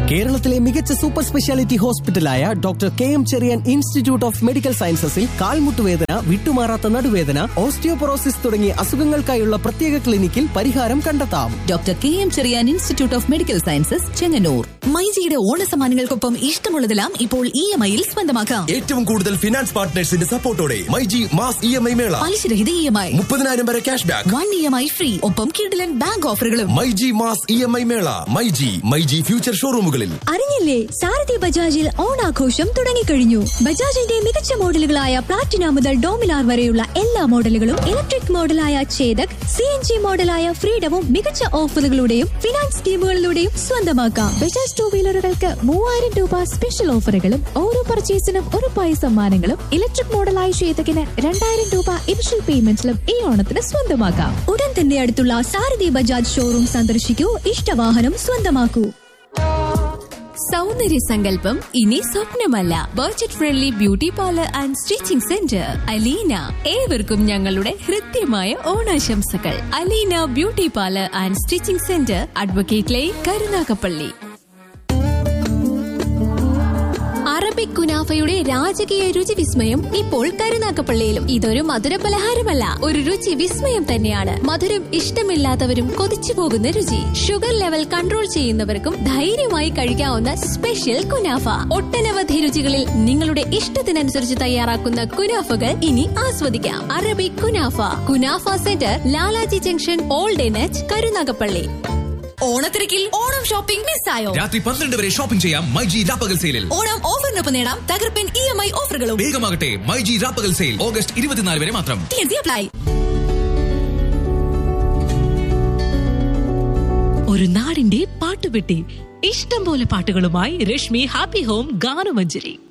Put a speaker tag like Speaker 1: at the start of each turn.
Speaker 1: കേരളത്തിലെ മികച്ച super speciality ഹോസ്പിറ്റലായ doctor K M Cherian institute of medical സയൻസസിൽ കാൽമുട്ടുവേദന വിട്ടുമാറാത്ത നടുവേദന ഓസ്റ്റിയോപൊറോസിസ് തുടങ്ങിയ അസുഖങ്ങൾക്കായുള്ള പ്രത്യേക ക്ലിനിക്കിൽ പരിഹാരം കണ്ടെത്താം
Speaker 2: doctor K M Cherian institute of medical sciences Chengannur മൈജിയുടെ ഓണസമ്മാനങ്ങൾക്കൊപ്പം ഇഷ്ടമുള്ളതെല്ലാം ഇപ്പോൾ ഇ എം ഐയിൽ സ്വന്തമാക്കാം
Speaker 3: ഏറ്റവും കൂടുതൽ ഫിനാൻസ് പാർട്ട്നേഴ്സിന്റെ സപ്പോർട്ടോടെ myG mass E M I മേള
Speaker 2: പലിശരഹിത ഇ എം ഐ
Speaker 3: മുപ്പതിനായിരം വരെ cash back
Speaker 2: one E M I free ഒപ്പം കിഡിലൻ ബാങ്ക് ഓഫറുകളും
Speaker 3: myG mass E M I മേള മൈജി മൈജി ഫ്യൂച്ചർ ഷോറൂമുകളിൽ
Speaker 4: അറിഞ്ഞില്ലേ സാരഥി ബജാജിൽ ഓണാഘോഷം തുടങ്ങിക്കഴിഞ്ഞു ബജാജിന്റെ മികച്ച മോഡലുകളായ പ്ലാറ്റിന മുതൽ ഡോമിനാർ വരെയുള്ള എല്ലാ മോഡലുകളും ഇലക്ട്രിക് മോഡലായ ചേതക് സി എൻ ജി മോഡലായ ഫ്രീഡവും മികച്ച ഓഫറുകളുടെയും ഫിനാൻസ് സ്കീമുകളിലൂടെയും സ്വന്തമാക്കാം ബജാജ് ടൂ വീലറുകൾക്ക് മൂവായിരം രൂപ സ്പെഷ്യൽ ഓഫറുകളും ഓരോ പർച്ചേസിനും ഒരു പൈസ സമ്മാനങ്ങളും ഇലക്ട്രിക് മോഡലായ ചേതകിന് രണ്ടായിരം രൂപ ഇനിഷ്യൽ പേയ്മെന്റിലും ഈ ഓണത്തിന് സ്വന്തമാക്കാം ഉടൻ തന്നെ അടുത്തുള്ള സാരഥി ബജാജ് ഷോറൂം സന്ദർശിക്കൂ ഇഷ്ടവാഹനം സ്വന്തമാക്കൂ
Speaker 5: സൗന്ദര്യ സങ്കല്പം ഇനി സ്വപ്നമല്ല budget friendly beauty parlour and stitching centre Aleena ഏവർക്കും ഞങ്ങളുടെ ഹൃദ്യമായ ഓണാശംസകൾ Aleena beauty parlour and stitching centre advocate line Karunagappally Arabic കുനാഫയുടെ രാജകീയ രുചി വിസ്മയം ഇപ്പോൾ കരുനാക്കപ്പള്ളിയിലും ഇതൊരു മധുര പലഹാരമല്ല ഒരു രുചി വിസ്മയം തന്നെയാണ് മധുരം ഇഷ്ടമില്ലാത്തവരും കൊതിച്ചു പോകുന്ന രുചി ഷുഗർ ലെവൽ കൺട്രോൾ ചെയ്യുന്നവർക്കും ധൈര്യമായി കഴിക്കാവുന്ന സ്പെഷ്യൽ കുനാഫ ഒട്ടനവധി രുചികളിൽ നിങ്ങളുടെ ഇഷ്ടത്തിനനുസരിച്ച് തയ്യാറാക്കുന്ന കുനാഫകൾ ഇനി ആസ്വദിക്കാം അറബിക് കുനാഫ കുനാഫ centre Lalaji junction old NH Karunagappally
Speaker 2: ഓണത്തിരക്കിൽ ഓണം ഷോപ്പിംഗ് മിസ്സായോ
Speaker 6: രാത്രി പന്ത്രണ്ട് വരെ ഷോപ്പിംഗ് ചെയ്യാം മൈജി രാപ്പകൽ സെയിലിൽ
Speaker 2: ഓണം ഓഫറിനൊപ്പം നേടാം തകർപ്പൻ ഇ എം ഐ ഓഫറുകളും
Speaker 6: വേഗമാകട്ടെ മൈജി രാപ്പകൽ സെയിൽ ഓഗസ്റ്റ് ഇരുപത്തിനാല് വരെ മാത്രം
Speaker 2: അപ്ലൈ
Speaker 7: ഒരു നാടിന്റെ പാട്ടുപെട്ടി ഇഷ്ടം പോലെ പാട്ടുകളുമായി രശ്മി ഹാപ്പി ഹോം ഗാനമഞ്ജരി